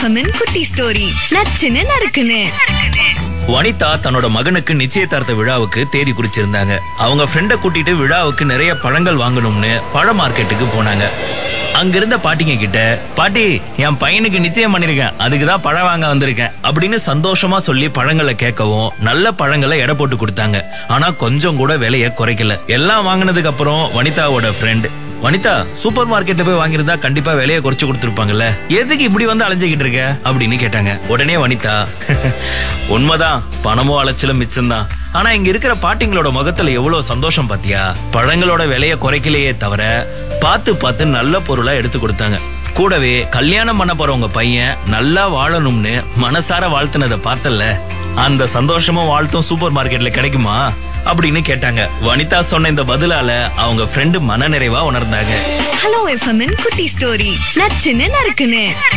எஃப்எம்மின் குட்டி ஸ்டோரி நச்சுன்னு நறுக்குன்னு வனிதா தன்னோட மகனுக்கு நிச்சயதார்த்த விழாவுக்கு தேதி குறிச்சிருந்தாங்க அவங்க ஃப்ரெண்ட கூட்டிட்டு விழாவுக்கு நிறைய பழங்கள் வாங்கணும்னு பழ மார்க்கெட்டுக்கு போனாங்க அங்கிருந்த பாட்டிங்க கிட்ட பாட்டி என் பையனுக்கு நிச்சயம் பண்ணிருக்கேன் அதுக்கு தான் பழம் வாங்க வந்திருக்கேன் அப்படின்னு சந்தோஷமா சொல்லி பழங்களை கேட்கவும் நல்ல பழங்களை எடை போட்டு கொடுத்தாங்க ஆனா கொஞ்சம் கூட விலைய குறைக்கல எல்லாம் வாங்கினதுக்கு அப்புறம் வனிதாவோட ஃப்ரெண்ட் வனிதா சூப்பர் மார்க்கெட்ல போய் வாங்கியிருந்தா கண்டிப்பா விலையை குறைச்சு கொடுத்துருப்பாங்கல்ல எதுக்கு இப்படி வந்து அலைஞ்சுக்கிட்டு இருக்க அப்படின்னு கேட்டாங்க உடனே வனிதா உண்மைதான் பணமும் அலைச்சலும் மிச்சம்தான் ஆனா இங்க இருக்கிற பாட்டிங்களோட முகத்துல எவ்வளவு சந்தோஷம் பாத்தியா பழங்களோட விலைய குறைக்கலையே தவிர பார்த்து பார்த்து நல்ல பொருளா எடுத்து கொடுத்தாங்க கூடவே கல்யாணம் பண்ண போற உங்க பையன் நல்லா வாழணும்னு மனசார வாழ்த்துனதை பார்த்தல்ல அந்த சந்தோஷமும் வாழ்த்தும் சூப்பர் மார்க்கெட்ல கிடைக்குமா அப்படின்னு கேட்டாங்க வனிதா சொன்ன இந்த பதிலால அவங்க ஃப்ரெண்டு மனநிறைவா உணர்ந்தாங்க ஹலோ எஃப்எம்மின் குட்டி ஸ்டோரி நச்சுன்னு நறுக்குன்னு